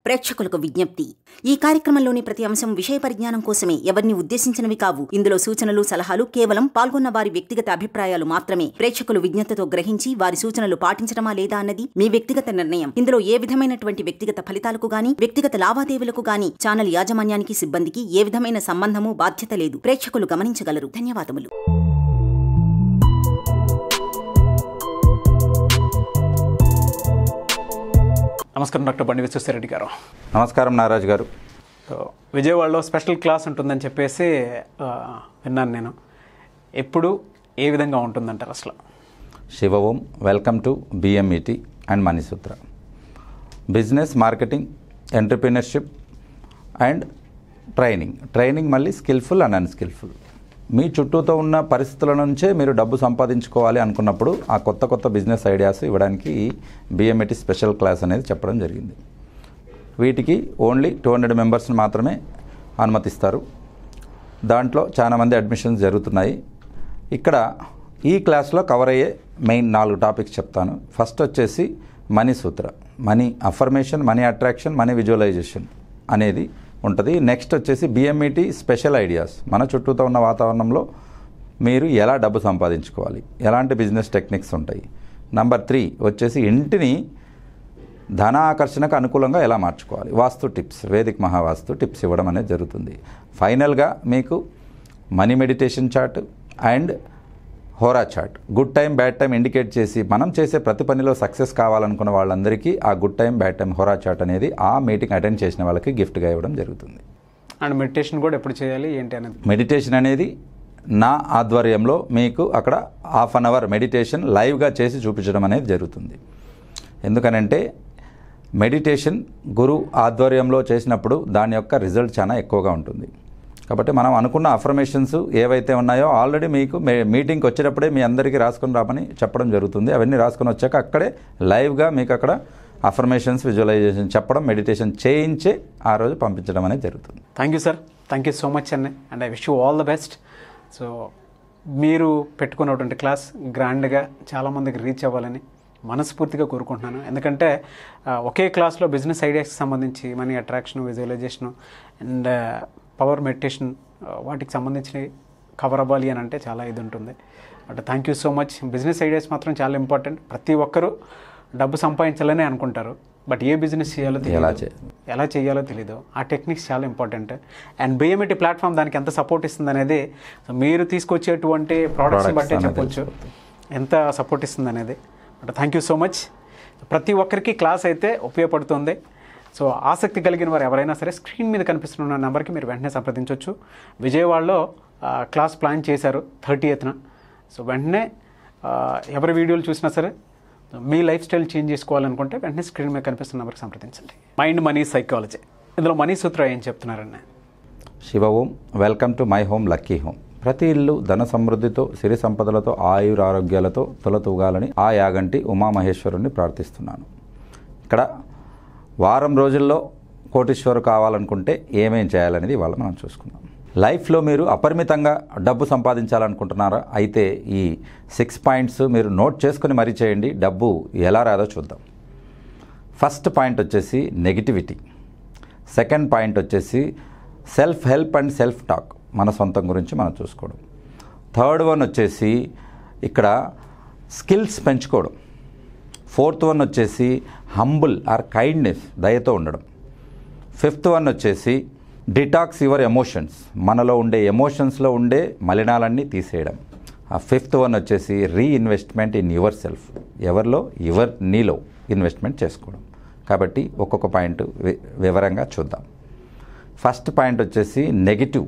ప్రేక్షకులకు విజ్ఞప్తి ఈ కార్యక్రమంలోని ప్రతి అంశం విషయ పరిజ్ఞానం కోసమే ఎవరిని ఉద్దేశించినవి కావు ఇందులో సూచనలు సలహాలు కేవలం పాల్గొన్న వారి వ్యక్తిగత అభిప్రాయాలు మాత్రమే ప్రేక్షకులు విజ్ఞతతో గ్రహించి వారి సూచనలు పాటించడమా లేదా అన్నది మీ వ్యక్తిగత నిర్ణయం ఇందులో ఏ విధమైనటువంటి వ్యక్తిగత ఫలితాలకు గాని వ్యక్తిగత లావాదేవీలకు గాని ఛానల్ యాజమాన్యానికి సిబ్బందికి ఏ విధమైన సంబంధము బాధ్యత లేదు ప్రేక్షకులు గమనించగలరు ధన్యవాదములు నమస్కారం డాక్టర్ బండి విశ్వేశ్వరరెడ్డి గారు నమస్కారం నారాజు గారు సో విజయవాడలో స్పెషల్ క్లాస్ ఉంటుందని చెప్పేసి ఆ, విన్నాను నేను ఎప్పుడు ఏ విధంగా ఉంటుందంటారు అసలు Shiva Om welcome to BMET and Manisutra business marketing entrepreneurship and training training మళ్ళీ స్కిల్ఫుల్ అండ్ అన్స్కిల్ఫుల్ మీ చుట్టూతో ఉన్న పరిస్థితుల నుంచే మీరు డబ్బు సంపాదించుకోవాలి అనుకున్నప్పుడు ఆ కొత్త కొత్త బిజినెస్ ఐడియాస్ ఇవ్వడానికి బిఎంఈటి స్పెషల్ క్లాస్ అనేది చెప్పడం జరిగింది వీటికి ఓన్లీ టూ హండ్రెడ్ మెంబర్స్ని మాత్రమే అనుమతిస్తారు దాంట్లో చాలామంది అడ్మిషన్స్ జరుగుతున్నాయి ఇక్కడ ఈ క్లాస్లో కవర్ అయ్యే మెయిన్ నాలుగు టాపిక్స్ చెప్తాను ఫస్ట్ వచ్చేసి మనీ సూత్ర money affirmation money attraction money visualisation అనేది ఉంటుంది నెక్స్ట్ వచ్చేసి బిఎంఈటి స్పెషల్ ఐడియాస్ మన చుట్టూతో ఉన్న వాతావరణంలో మీరు ఎలా డబ్బు సంపాదించుకోవాలి ఎలాంటి బిజినెస్ టెక్నిక్స్ ఉంటాయి నంబర్ త్రీ వచ్చేసి ఇంటిని ధన ఆకర్షణకు అనుకూలంగా ఎలా మార్చుకోవాలి వాస్తు టిప్స్ వేదిక్ మహావాస్తు టిప్స్ ఇవ్వడం అనేది జరుగుతుంది ఫైనల్గా మీకు money meditation chart and hora chart good time bad time indicate చేసి మనం చేసే ప్రతి పనిలో సక్సెస్ కావాలనుకున్న వాళ్ళందరికీ ఆ good time bad time hora chart అనేది ఆ మీటింగ్ అటెండ్ చేసిన వాళ్ళకి గిఫ్ట్గా ఇవ్వడం జరుగుతుంది అండ్ మెడిటేషన్ కూడా ఎప్పుడు చేయాలి ఏంటి అనేది మెడిటేషన్ అనేది నా ఆధ్వర్యంలో మీకు అక్కడ హాఫ్ అన్ అవర్ మెడిటేషన్ లైవ్గా చేసి చూపించడం అనేది జరుగుతుంది ఎందుకనంటే మెడిటేషన్ గురు ఆధ్వర్యంలో చేసినప్పుడు దాని యొక్క రిజల్ట్ చాలా ఎక్కువగా ఉంటుంది కాబట్టి మనం అనుకున్న అఫర్మేషన్స్ ఏవైతే ఉన్నాయో ఆల్రెడీ మీకు మే మీటింగ్కి వచ్చేటప్పుడే మీ అందరికీ రాసుకొని రామని చెప్పడం జరుగుతుంది అవన్నీ రాసుకొని వచ్చాక అక్కడే లైవ్గా మీకు అక్కడ అఫర్మేషన్స్ విజువలైజేషన్ చెప్పడం మెడిటేషన్ చేయించే ఆ రోజు పంపించడం అనేది జరుగుతుంది thank you sir thank you so much అండి and I wish you all the best so మీరు పెట్టుకున్నటువంటి క్లాస్ గ్రాండ్గా చాలామందికి రీచ్ అవ్వాలని మనస్ఫూర్తిగా కోరుకుంటున్నాను ఎందుకంటే ఆ, ఒకే క్లాస్లో బిజినెస్ ఐడియాస్కి సంబంధించి money attraction visualisation and power meditation వాటికి సంబంధించినవి కవర్ అవ్వాలి అని అంటే చాలా ఇది ఉంటుంది అంటే thank you so much business ideas మాత్రం చాలా ఇంపార్టెంట్ ప్రతి ఒక్కరూ డబ్బు సంపాదించాలని అనుకుంటారు బట్ ఏ బిజినెస్ చేయాలో ఎలా తెలియదు చేయాలి? ఎలా చేయాలో తెలీదు ఆ టెక్నిక్స్ చాలా ఇంపార్టెంట్ అండ్ బిఎంఈటీ ప్లాట్ఫామ్ దానికి ఎంత సపోర్ట్ ఇస్తుంది అనేది సో మీరు తీసుకొచ్చేటువంటి ప్రోడక్ట్స్ Products బట్టే అనేది చెప్పొచ్చు ఎంత సపోర్ట్ ఇస్తుంది అనేది but thank you so much ప్రతి ఒక్కరికి క్లాస్ అయితే ఉపయోగపడుతుంది సో ఆసక్తి కలిగిన వారు ఎవరైనా సరే స్క్రీన్ మీద కనిపిస్తున్న నెంబర్కి మీరు వెంటనే సంప్రదించవచ్చు విజయవాడలో ఆ, క్లాస్ ప్లాన్ చేశారు థర్టీ ఎత్న సో వెంటనే ఆ, ఎవరి వీడియోలు చూసినా సరే మీ లైఫ్ స్టైల్ చేంజ్ చేసుకోవాలనుకుంటే వెంటనే స్క్రీన్ మీద కనిపిస్తున్న నెంబర్కి సంప్రదించండి మైండ్ మనీ సైకాలజీ ఇందులో మనీ సూత్ర ఏం చెప్తున్నారండి Shiva Om welcome to my home lucky home ప్రతి ఇల్లు ధన సమృద్ధితో సిరి సంపదలతో ఆయుర ఆరోగ్యాలతో తొలతూగాలని ఆ యాగంటి ఉమామహేశ్వరుణ్ణి ప్రార్థిస్తున్నాను ఇక్కడ వారం రోజుల్లో కోటీశ్వరు కావాలనుకుంటే ఏమేం చేయాలనేది ఇవాళ మనం చూసుకుందాం లైఫ్లో మీరు అపరిమితంగా డబ్బు సంపాదించాలనుకుంటున్నారా అయితే ఈ సిక్స్ పాయింట్స్ మీరు నోట్ చేసుకుని మరీ చేయండి డబ్బు ఎలా రాదో చూద్దాం ఫస్ట్ పాయింట్ వచ్చేసి నెగిటివిటీ సెకండ్ పాయింట్ వచ్చేసి self help and self talk మన సొంతం గురించి మనం చూసుకోవడం థర్డ్ వన్ వచ్చేసి ఇక్కడ స్కిల్స్ పెంచుకోవడం ఫోర్త్ వన్ వచ్చేసి హంబుల్ ఆర్ కైండ్నెస్ దయతో ఉండడం ఫిఫ్త్ వన్ వచ్చేసి డిటాక్స్ యువర్ ఎమోషన్స్ మనలో ఉండే ఎమోషన్స్లో ఉండే మలినాలన్నీ తీసేయడం ఆ ఫిఫ్త్ వన్ వచ్చేసి రీఇన్వెస్ట్మెంట్ ఇన్ యువర్ సెల్ఫ్ ఎవరిలో యువర్ నీలో ఇన్వెస్ట్మెంట్ చేసుకోవడం కాబట్టి ఒక్కొక్క పాయింట్ వి- వివరంగా చూద్దాం ఫస్ట్ పాయింట్ వచ్చేసి నెగిటివ్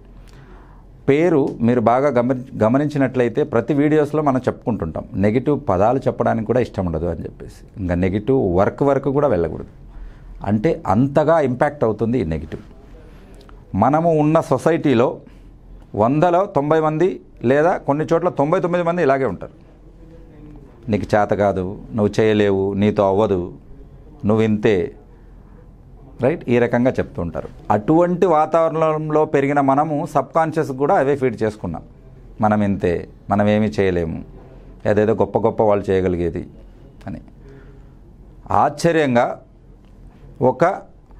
పేరు మీరు బాగా గమని గమనించినట్లయితే ప్రతి వీడియోస్లో మనం చెప్పుకుంటుంటాం నెగిటివ్ పదాలు చెప్పడానికి కూడా ఇష్టం ఉండదు అని చెప్పేసి ఇంకా నెగిటివ్ వర్క్ వరకు కూడా వెళ్ళకూడదు అంటే అంతగా ఇంపాక్ట్ అవుతుంది ఈ నెగిటివ్ మనము ఉన్న సొసైటీలో వందలో తొంభై మంది లేదా కొన్ని చోట్ల తొంభై తొమ్మిది మంది ఇలాగే ఉంటారు నీకు చేత కాదు నువ్వు చేయలేవు నీతో అవ్వదు నువ్వు ఇంతే రైట్ ఈ రకంగా చెప్తూ ఉంటారు అటువంటి వాతావరణంలో పెరిగిన మనము సబ్ కాన్షియస్ కూడా అవే ఫీడ్ చేసుకున్నాం మనం ఇంతే మనం ఏమీ చేయలేము ఏదేదో గొప్ప గొప్ప వాళ్ళు చేయగలిగేది అని ఆశ్చర్యంగా ఒక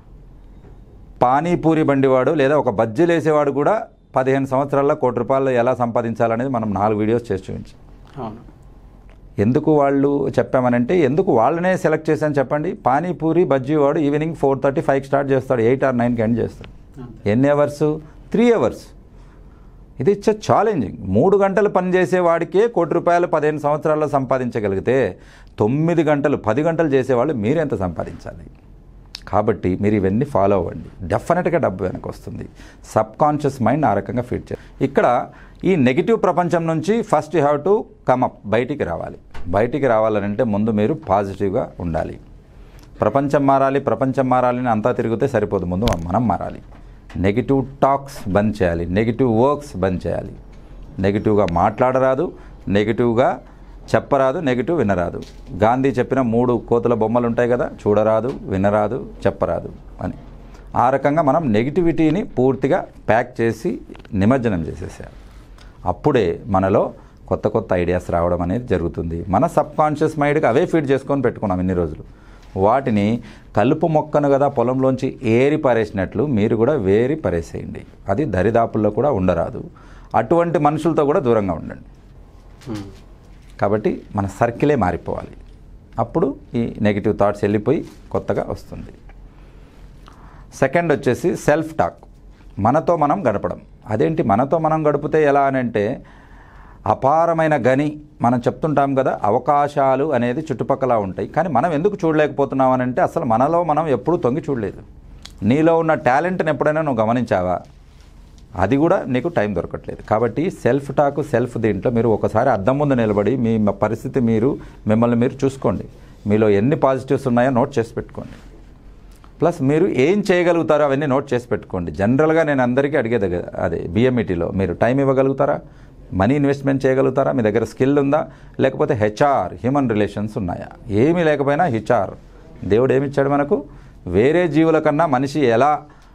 పానీపూరి బండివాడు లేదా ఒక బజ్జీలు వేసేవాడు కూడా పదిహేను సంవత్సరాల్లో కోటి రూపాయలు ఎలా సంపాదించాలనేది మనం నాలుగు వీడియోస్ చేసి చూపించాం అవును ఎందుకు వాళ్ళు చెప్పామనంటే ఎందుకు వాళ్ళనే సెలెక్ట్ చేశాను చెప్పండి పానీపూరి బజ్జీ వాడు ఈవినింగ్ ఫోర్ థర్టీ ఫైవ్కి స్టార్ట్ చేస్తాడు ఎయిట్ ఆర్ నైన్కి ఎండ్ చేస్తాడు అంతే. ఎన్ని అవర్స్ త్రీ అవర్స్ ఇది ఇచ్చే ఛాలెంజింగ్ మూడు గంటలు పనిచేసే వాడికే కోటి రూపాయలు పదిహేను సంవత్సరాల్లో సంపాదించగలిగితే తొమ్మిది గంటలు పది గంటలు చేసేవాళ్ళు మీరెంత సంపాదించాలి కాబట్టి మీరు ఇవన్నీ ఫాలో అవ్వండి డెఫినెట్గా డబ్బు వెనక్కి వస్తుంది సబ్ కాన్షియస్ మైండ్ ఆ రకంగా ఫీడ్ చేయాలి ఇక్కడ ఈ నెగిటివ్ ప్రపంచం నుంచి first you have to come up బయటికి రావాలి బయటికి రావాలంటే ముందు మీరు పాజిటివ్గా ఉండాలి ప్రపంచం మారాలి ప్రపంచం మారాలి అని అంతా తిరిగితే సరిపోదు ముందు మనం మారాలి నెగిటివ్ టాక్స్ బంద్ చేయాలి నెగిటివ్ వర్క్స్ బంద్ చేయాలి నెగిటివ్గా మాట్లాడరాదు నెగిటివ్గా చెప్పరాదు నెగిటివ్ వినరాదు గాంధీ చెప్పిన మూడు కోతుల బొమ్మలు ఉంటాయి కదా చూడరాదు వినరాదు చెప్పరాదు అని ఆ రకంగా మనం నెగిటివిటీని పూర్తిగా ప్యాక్ చేసి నిమజ్జనం చేసేసారు అప్పుడే మనలో కొత్త కొత్త ఐడియాస్ రావడం అనేది జరుగుతుంది మన సబ్ కాన్షియస్ మైండ్కి అవే ఫీడ్ చేసుకొని పెట్టుకున్నాం ఇన్ని రోజులు వాటిని కలుపు మొక్కను కదా పొలంలోంచి ఏరి పారేసినట్లు మీరు కూడా వేరి పారేసేయండి అది దరిదాపుల్లో కూడా ఉండరాదు అటువంటి మనుషులతో కూడా దూరంగా ఉండండి Hmm. కాబట్టి మన సర్కిలే మారిపోవాలి అప్పుడు ఈ నెగిటివ్ థాట్స్ వెళ్ళిపోయి కొత్తగా వస్తుంది సెకండ్ వచ్చేసి సెల్ఫ్ టాక్ మనతో మనం గడపడం అదేంటి మనతో మనం గడిపితే ఎలా అని అంటే అపారమైన గని మనం చెప్తుంటాం కదా అవకాశాలు అనేది చుట్టుపక్కల ఉంటాయి కానీ మనం ఎందుకు చూడలేకపోతున్నాం అని అంటే అసలు మనలో మనం ఎప్పుడూ తొంగి చూడలేదు నీలో ఉన్న టాలెంట్ని ఎప్పుడైనా నువ్వు గమనించావా అది కూడా నీకు టైం దొరకట్లేదు కాబట్టి సెల్ఫ్ టాక్ సెల్ఫ్ దీంట్లో మీరు ఒకసారి అద్దం ముందు నిలబడి మీ మ- పరిస్థితి మీరు మిమ్మల్ని మీరు చూసుకోండి మీలో ఎన్ని పాజిటివ్స్ ఉన్నాయో నోట్ చేసి పెట్టుకోండి ప్లస్ మీరు ఏం చేయగలుగుతారో అవన్నీ నోట్ చేసి పెట్టుకోండి జనరల్గా నేను అందరికీ అడిగేది కదా అదే బిఎంఈటీలో మీరు టైం ఇవ్వగలుగుతారా మనీ ఇన్వెస్ట్మెంట్ చేయగలుగుతారా మీ దగ్గర స్కిల్ ఉందా లేకపోతే హెచ్ఆర్ హ్యూమన్ రిలేషన్స్ ఉన్నాయా ఏమీ లేకపోయినా హెచ్ఆర్ దేవుడు ఏమి ఇచ్చాడు మనకు వేరే జీవుల కన్నా మనిషి ఎలా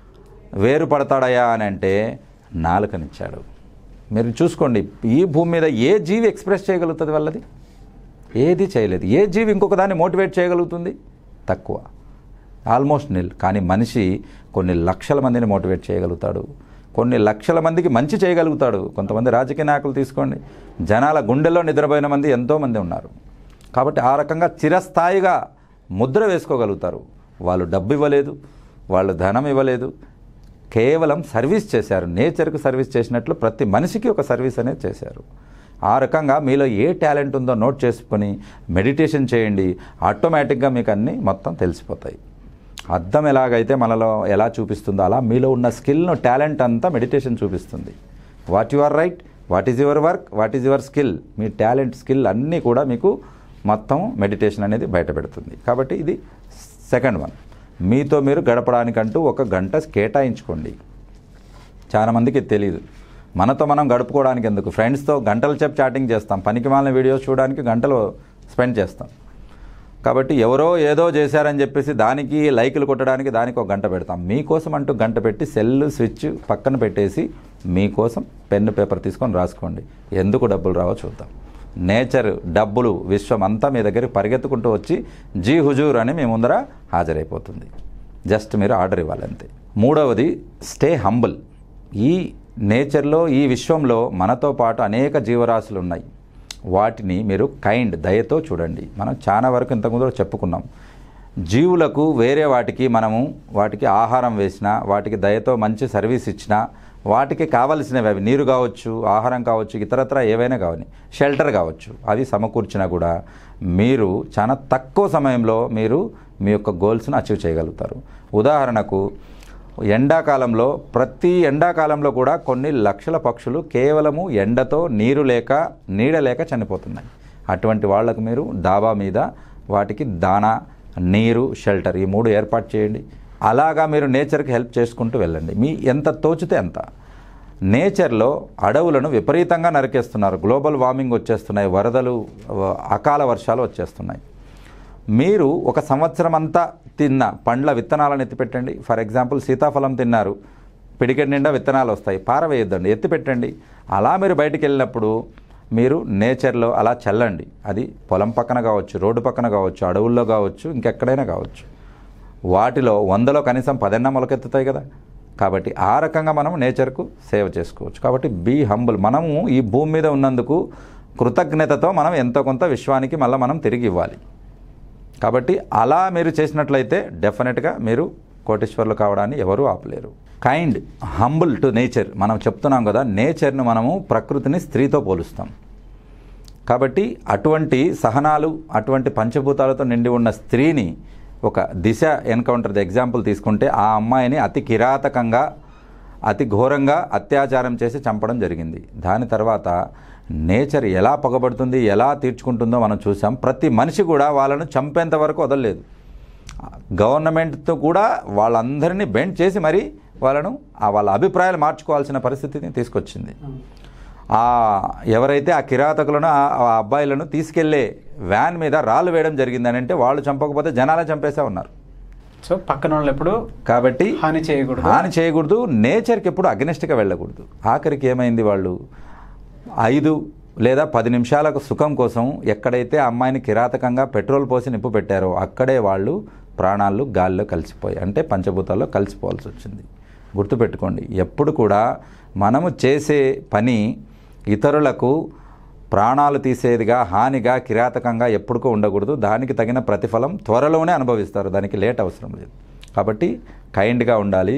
వేరుపడతాడయా అని అంటే నాలుకనిచ్చాడు మీరు చూసుకోండి ఈ భూమి మీద ఏ జీవి ఎక్స్ప్రెస్ చేయగలుగుతుంది వాళ్ళది ఏది చేయలేదు ఏ జీవి ఇంకొక దాన్ని మోటివేట్ చేయగలుగుతుంది తక్కువ ఆల్మోస్ట్ నిల్ కానీ మనిషి కొన్ని లక్షల మందిని మోటివేట్ చేయగలుగుతాడు కొన్ని లక్షల మందికి మంచి చేయగలుగుతాడు కొంతమంది రాజకీయ నాయకులు తీసుకోండి జనాల గుండెల్లో నిద్రపోయిన మంది ఎంతోమంది ఉన్నారు కాబట్టి ఆ రకంగా చిరస్థాయిగా ముద్ర వేసుకోగలుగుతారు వాళ్ళు డబ్బు ఇవ్వలేదు వాళ్ళు ధనం ఇవ్వలేదు కేవలం సర్వీస్ చేశారు నేచర్కు సర్వీస్ చేసినట్లు ప్రతి మనిషికి ఒక సర్వీస్ అనేది చేశారు ఆ రకంగా మీలో ఏ టాలెంట్ ఉందో నోట్ చేసుకొని మెడిటేషన్ చేయండి ఆటోమేటిక్గా మీకు అన్నీ మొత్తం తెలిసిపోతాయి అద్దం ఎలాగైతే మనలో ఎలా చూపిస్తుందో అలా మీలో ఉన్న స్కిల్ను టాలెంట్ అంతా మెడిటేషన్ చూపిస్తుంది what you are right what is your work what is your skill మీ టాలెంట్ స్కిల్ అన్నీ కూడా మీకు మొత్తం మెడిటేషన్ అనేది బయటపెడుతుంది కాబట్టి ఇది సెకండ్ వన్ మీతో మీరు గడపడానికంటూ ఒక గంట కేటాయించుకోండి చాలామందికి ఇది తెలియదు మనతో మనం గడుపుకోవడానికి ఎందుకు ఫ్రెండ్స్తో గంటల సేపు చాటింగ్ చేస్తాం పనికి మాలిన వీడియోస్ చూడడానికి గంటలు స్పెండ్ చేస్తాం కాబట్టి ఎవరో ఏదో చేశారని చెప్పేసి దానికి లైకులు కొట్టడానికి దానికి ఒక గంట పెడతాం మీకోసం అంటూ గంట పెట్టి సెల్ స్విచ్ పక్కన పెట్టేసి మీకోసం పెన్ను పేపర్ తీసుకొని రాసుకోండి ఎందుకు డబ్బులు రావో చూద్దాం నేచర్ డబ్బులు విశ్వం అంతా మీ దగ్గరికి పరిగెత్తుకుంటూ వచ్చి జీ హుజూర్ అని మీ ముందర హాజరైపోతుంది జస్ట్ మీరు ఆర్డర్ ఇవ్వాలి అంతే మూడవది స్టే హంబుల్ ఈ నేచర్లో ఈ విశ్వంలో మనతో పాటు అనేక జీవరాశులు ఉన్నాయి వాటిని మీరు కైండ్ దయతో చూడండి మనం చాలా వరకు ఇంతకుముందు చెప్పుకున్నాం జీవులకు వేరే వాటికి మనము వాటికి ఆహారం వేసినా వాటికి దయతో మంచి సర్వీస్ ఇచ్చినా వాటికి కావలసినవి అవి నీరు కావచ్చు ఆహారం కావచ్చు ఇతరత్ర ఏవైనా కావని షెల్టర్ కావచ్చు అవి సమకూర్చినా కూడా మీరు చాలా తక్కువ సమయంలో మీరు మీ యొక్క గోల్స్ను అచీవ్ చేయగలుగుతారు ఉదాహరణకు ఎండాకాలంలో ప్రతి ఎండాకాలంలో కూడా కొన్ని లక్షల పక్షులు కేవలము ఎండతో నీరు లేక నీడ లేక చనిపోతున్నాయి అటువంటి వాళ్లకు మీరు డాబా మీద వాటికి దానా నీరు షెల్టర్ ఈ మూడు ఏర్పాటు చేయండి అలాగా మీరు నేచర్కి హెల్ప్ చేసుకుంటూ వెళ్ళండి మీ ఎంత తోచితే అంత నేచర్లో అడవులను విపరీతంగా నరికేస్తున్నారు గ్లోబల్ వార్మింగ్ వచ్చేస్తున్నాయి వరదలు అకాల వర్షాలు వచ్చేస్తున్నాయి మీరు ఒక సంవత్సరం అంతా తిన్న పండ్ల విత్తనాలను ఎత్తిపెట్టండి ఫర్ ఎగ్జాంపుల్ సీతాఫలం తిన్నారు పిడికెట్ నిండా విత్తనాలు వస్తాయి పారవేయొద్దండి ఎత్తిపెట్టండి అలా మీరు బయటికి వెళ్ళినప్పుడు మీరు నేచర్లో అలా చల్లండి అది పొలం పక్కన కావచ్చు రోడ్డు పక్కన కావచ్చు అడవుల్లో కావచ్చు ఇంకెక్కడైనా కావచ్చు వాటిలో వందలో కనీసం పదన్నా మొలకెత్తుతాయి కదా కాబట్టి ఆ రకంగా మనం నేచర్కు సేవ చేసుకోవచ్చు కాబట్టి బీ హంబుల్ మనము ఈ భూమి మీద ఉన్నందుకు కృతజ్ఞతతో మనం ఎంతో కొంత విశ్వానికి మళ్ళీ మనం తిరిగి ఇవ్వాలి కాబట్టి అలా మీరు చేసినట్లయితే డెఫినెట్గా మీరు కోటేశ్వర్లు కావడాన్ని ఎవరూ ఆపలేరు కైండ్ హంబుల్ టు నేచర్ మనం చెప్తున్నాం కదా నేచర్ను మనము ప్రకృతిని స్త్రీతో పోలుస్తాం కాబట్టి అటువంటి సహనాలు అటువంటి పంచభూతాలతో నిండి ఉన్న స్త్రీని ఒక దిశ ఎన్కౌంటర్ ఎగ్జాంపుల్ తీసుకుంటే ఆ అమ్మాయిని అతి కిరాతకంగా అతి ఘోరంగా అత్యాచారం చేసి చంపడం జరిగింది దాని తర్వాత నేచర్ ఎలా పగబడుతుంది ఎలా తీర్చుకుంటుందో మనం చూసాం ప్రతి మనిషి కూడా వాళ్ళను చంపేంత వరకు వదలలేదు గవర్నమెంట్తో కూడా వాళ్ళందరినీ బెండ్ చేసి మరి వాళ్ళను ఆ వాళ్ళ అభిప్రాయాలు మార్చుకోవాల్సిన పరిస్థితిని తీసుకొచ్చింది ఆ ఎవరైతే ఆ కిరాతకులను ఆ- ఆ అబ్బాయిలను తీసుకెళ్లే వ్యాన్ మీద రాళ్ళు వేయడం జరిగిందని అంటే వాళ్ళు చంపకపోతే జనాలే చంపేసే ఉన్నారు సో పక్కన వాళ్ళు ఎప్పుడు కాబట్టి హాని చేయకూడదు హాని చేయకూడదు నేచర్కి ఎప్పుడు అగ్నిస్ట్గా వెళ్ళకూడదు ఆఖరికి ఏమైంది వాళ్ళు ఐదు లేదా పది నిమిషాలకు సుఖం కోసం ఎక్కడైతే ఆ అమ్మాయిని కిరాతకంగా పెట్రోల్ పోసి నిప్పు పెట్టారో అక్కడే వాళ్ళు ప్రాణాలు గాల్లో కలిసిపోయాయి అంటే పంచభూతాల్లో కలిసిపోవాల్సి వచ్చింది గుర్తుపెట్టుకోండి ఎప్పుడు కూడా మనము చేసే పని ఇతరులకు ప్రాణాలు తీసేదిగా హానిగా కిరాతకంగా ఎప్పుడుకో ఉండకూడదు దానికి తగిన ప్రతిఫలం త్వరలోనే అనుభవిస్తారు దానికి లేట్ అవసరం లేదు కాబట్టి కైండ్గా ఉండాలి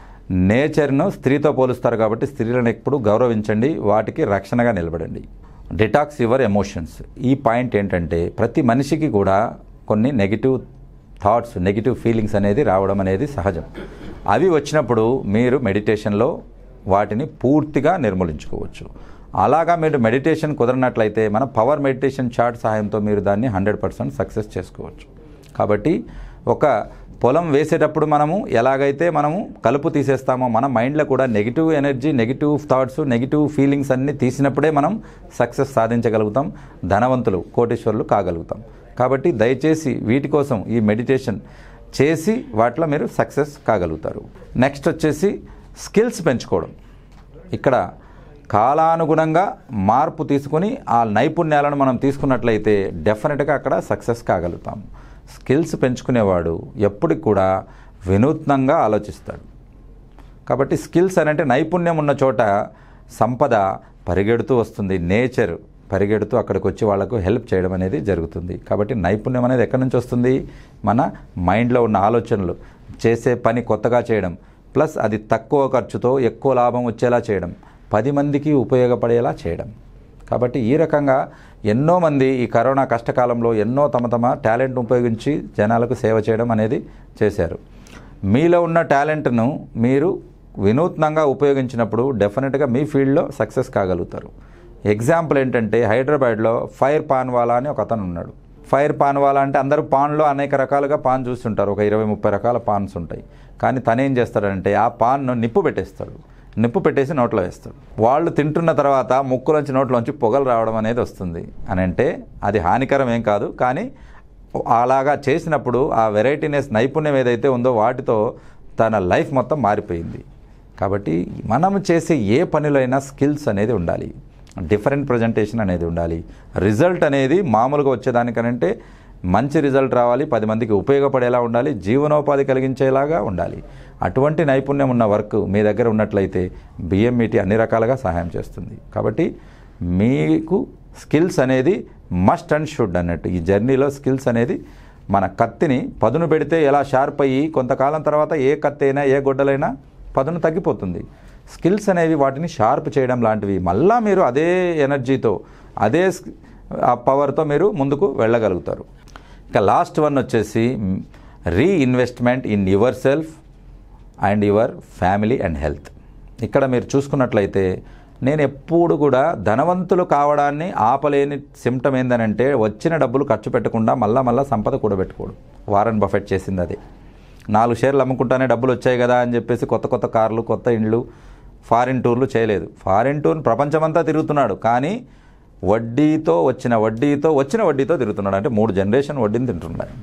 నేచర్ను స్త్రీతో పోలుస్తారు కాబట్టి స్త్రీలను ఎప్పుడు గౌరవించండి వాటికి రక్షణగా నిలబడండి డిటాక్స్ యువర్ ఎమోషన్స్ ఈ పాయింట్ ఏంటంటే ప్రతి మనిషికి కూడా కొన్ని నెగిటివ్ థాట్స్ నెగిటివ్ ఫీలింగ్స్ అనేది రావడం అనేది సహజం అవి వచ్చినప్పుడు మీరు మెడిటేషన్లో వాటిని పూర్తిగా నిర్మూలించుకోవచ్చు అలాగా మీరు మెడిటేషన్ కుదరనట్లయితే మన పవర్ మెడిటేషన్ చార్ట్ సహాయంతో మీరు దాన్ని హండ్రెడ్ పర్సెంట్ సక్సెస్ చేసుకోవచ్చు కాబట్టి ఒక పొలం వేసేటప్పుడు మనము ఎలాగైతే మనము కలుపు తీసేస్తామో మన మైండ్లో కూడా negative energy negative thoughts negative feelings అన్నీ తీసినప్పుడే మనం సక్సెస్ సాధించగలుగుతాం ధనవంతులు కోటేశ్వరులు కాగలుగుతాం కాబట్టి దయచేసి వీటి కోసం ఈ మెడిటేషన్ చేసి వాటిలో మీరు సక్సెస్ కాగలుగుతారు నెక్స్ట్ వచ్చేసి స్కిల్స్ పెంచుకోవడం ఇక్కడ కాలానుగుణంగా మార్పు తీసుకొని ఆ నైపుణ్యాలను మనం తీసుకున్నట్లయితే డెఫినెట్గా అక్కడ సక్సెస్ కాగలుగుతాం స్కిల్స్ పెంచుకునేవాడు ఎప్పటికి కూడా వినూత్నంగా ఆలోచిస్తాడు కాబట్టి స్కిల్స్ అని అంటే నైపుణ్యం ఉన్న చోట సంపద పరిగెడుతూ వస్తుంది నేచర్ పరిగెడుతూ అక్కడికి వచ్చి వాళ్ళకు హెల్ప్ చేయడం అనేది జరుగుతుంది కాబట్టి నైపుణ్యం అనేది ఎక్కడి నుంచి వస్తుంది మన మైండ్లో ఉన్న ఆలోచనలు చేసే పని కొత్తగా చేయడం ప్లస్ అది తక్కువ ఖర్చుతో ఎక్కువ లాభం వచ్చేలా చేయడం పది మందికి ఉపయోగపడేలా చేయడం కాబట్టి ఈ రకంగా ఎన్నో మంది ఈ కరోనా కష్టకాలంలో ఎన్నో తమ తమ టాలెంట్ ఉపయోగించి జనాలకు సేవ చేయడం అనేది చేశారు మీలో ఉన్న టాలెంట్ను మీరు వినూత్నంగా ఉపయోగించినప్పుడు డెఫినెట్గా మీ ఫీల్డ్లో సక్సెస్ కాగలుగుతారు ఎగ్జాంపుల్ ఏంటంటే హైదరాబాద్లో ఫైర్ పాన్వాలా అని ఒక అతను ఉన్నాడు ఫైర్ పాన్వాలా అంటే అందరూ పాన్లో అనేక రకాలుగా పాన్ చూస్తుంటారు ఒక ఇరవై ముప్పై రకాల పాన్స్ ఉంటాయి కానీ తనేం చేస్తాడంటే ఆ పాన్ను నిప్పు పెట్టేస్తాడు నిప్పు పెట్టేసి నోట్లో వేస్తాడు వాళ్ళు తింటున్న తర్వాత ముక్కులోంచి నోట్లోంచి పొగలు రావడం అనేది వస్తుంది అని అంటే అది హానికరం ఏం కాదు కానీ అలాగా చేసినప్పుడు ఆ వెరైటీనెస్ నైపుణ్యం ఏదైతే ఉందో వాటితో తన లైఫ్ మొత్తం మారిపోయింది కాబట్టి మనము చేసే ఏ పనిలో అయినా స్కిల్స్ అనేది ఉండాలి డిఫరెంట్ ప్రజెంటేషన్ అనేది ఉండాలి రిజల్ట్ అనేది మామూలుగా వచ్చేదానికనంటే మంచి రిజల్ట్ రావాలి పది మందికి ఉపయోగపడేలా ఉండాలి జీవనోపాధి కలిగించేలాగా ఉండాలి అటువంటి నైపుణ్యం ఉన్న వర్క్ మీ దగ్గర ఉన్నట్లయితే బిఎంఈటీ అన్ని రకాలుగా సహాయం చేస్తుంది కాబట్టి మీకు స్కిల్స్ అనేది మస్ట్ అండ్ షుడ్ అన్నట్టు ఈ జర్నీలో స్కిల్స్ అనేది మన కత్తిని పదును పెడితే ఎలా షార్ప్ అయ్యి కొంతకాలం తర్వాత ఏ కత్తి అయినా ఏ గొడ్డలైనా పదును తగ్గిపోతుంది స్కిల్స్ అనేవి వాటిని షార్ప్ చేయడం లాంటివి మళ్ళా మీరు అదే ఎనర్జీతో అదే స్- ఆ పవర్తో మీరు ముందుకు వెళ్ళగలుగుతారు ఇక లాస్ట్ వన్ వచ్చేసి reinvestment in yourself and your family and health ఇక్కడ మీరు చూసుకున్నట్లయితే నేను ఎప్పుడు కూడా ధనవంతులు కావడాన్ని ఆపలేని సిమ్టమ్ ఏందనంటే వచ్చిన డబ్బులు ఖర్చు పెట్టకుండా మళ్ళా మళ్ళా సంపద కూడబెట్టుకోడు వారన్ బఫెట్ చేసింది అదే నాలుగు షేర్లు అమ్ముకుంటానే డబ్బులు వచ్చాయి కదా అని చెప్పేసి కొత్త కొత్త కార్లు కొత్త ఇండ్లు ఫారిన్ టూర్లు చేయలేదు ఫారిన్ టూర్ ప్రపంచమంతా తిరుగుతున్నాడు కానీ వడ్డీతో వచ్చిన వడ్డీతో వచ్చిన వడ్డీతో తిరుగుతున్నాడు అంటే మూడు జనరేషన్ వడ్డీని తింటున్నాడు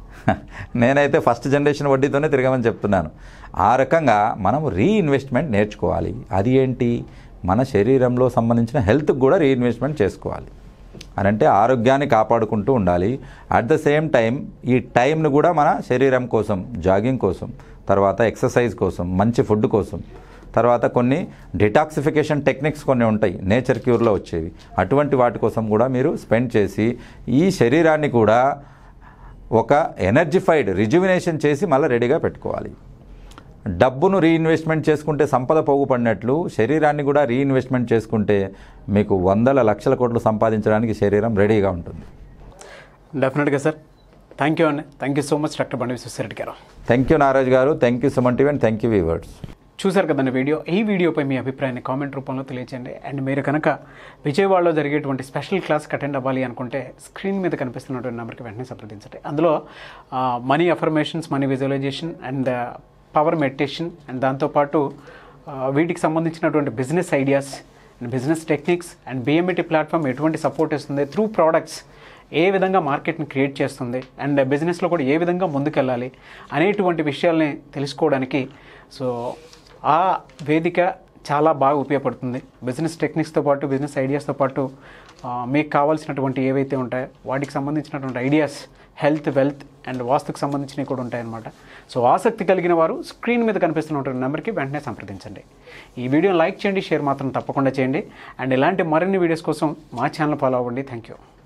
నేనైతే ఫస్ట్ జనరేషన్ వడ్డీతోనే తిరగమని చెప్తున్నాను ఆ రకంగా మనం రీఇన్వెస్ట్మెంట్ నేర్చుకోవాలి అది ఏంటి మన శరీరంలో సంబంధించిన హెల్త్కి కూడా రీఇన్వెస్ట్మెంట్ చేసుకోవాలి అని అంటే ఆరోగ్యాన్ని కాపాడుకుంటూ ఉండాలి అట్ ద సేమ్ టైం ఈ టైంను కూడా మన శరీరం కోసం జాగింగ్ కోసం తర్వాత ఎక్సర్సైజ్ కోసం మంచి ఫుడ్ కోసం తర్వాత కొన్ని డిటాక్సిఫికేషన్ టెక్నిక్స్ కొన్ని ఉంటాయి నేచర్ క్యూర్లో వచ్చేవి అటువంటి వాటి కోసం కూడా మీరు స్పెండ్ చేసి ఈ శరీరాన్ని కూడా ఒక ఎనర్జిఫైడ్ రిజ్యువినేషన్ చేసి మళ్ళీ రెడీగా పెట్టుకోవాలి డబ్బును రీఇన్వెస్ట్మెంట్ చేసుకుంటే సంపద పోగుపడినట్లు శరీరాన్ని కూడా రీఇన్వెస్ట్మెంట్ చేసుకుంటే మీకు వందల లక్షల కోట్లు సంపాదించడానికి శరీరం రెడీగా ఉంటుంది డెఫినెట్గా సార్ థ్యాంక్ యూ అండి thank you so much doctor Bandi Vishwa Reddy గారు థ్యాంక్ యూ నారాజ్ గారు thank you Suman TV and thank you viewers చూశారు కదండి వీడియో ఈ వీడియోపై మీ అభిప్రాయాన్ని కామెంట్ రూపంలో తెలియజేయండి అండ్ మీరు కనుక విజయవాడలో జరిగేటువంటి స్పెషల్ క్లాస్కి అటెండ్ అవ్వాలి అనుకుంటే స్క్రీన్ మీద కనిపిస్తున్నటువంటి నెంబర్కి వెంటనే సంప్రదించండి అందులో money affirmations money visualisation and power meditation and దాంతోపాటు ఆ, వీటికి సంబంధించినటువంటి business ideas and business techniques and BMET platform ఎటువంటి సపోర్ట్ ఇస్తుంది త్రూ ప్రోడక్ట్స్ ఏ విధంగా మార్కెట్ని క్రియేట్ చేస్తుంది అండ్ బిజినెస్లో కూడా ఏ విధంగా ముందుకెళ్ళాలి అనేటువంటి విషయాల్ని తెలుసుకోవడానికి సో ఆ వేదిక చాలా బాగా ఉపయోగపడుతుంది బిజినెస్ టెక్నిక్స్తో పాటు బిజినెస్ ఐడియాస్తో పాటు ఆ, మీకు కావాల్సినటువంటి ఏవైతే ఉంటాయో వాటికి సంబంధించినటువంటి ఐడియాస్ హెల్త్ వెల్త్ అండ్ వాస్తుకు సంబంధించినవి కూడా ఉంటాయన్నమాట సో ఆసక్తి కలిగిన వారు స్క్రీన్ మీద కనిపిస్తున్నటువంటి నెంబర్కి వెంటనే సంప్రదించండి ఈ వీడియోని లైక్ చేయండి షేర్ మాత్రం తప్పకుండా చేయండి అండ్ ఇలాంటి మరిన్ని వీడియోస్ కోసం మా ఛానల్ ఫాలో అవ్వండి థ్యాంక్ యూ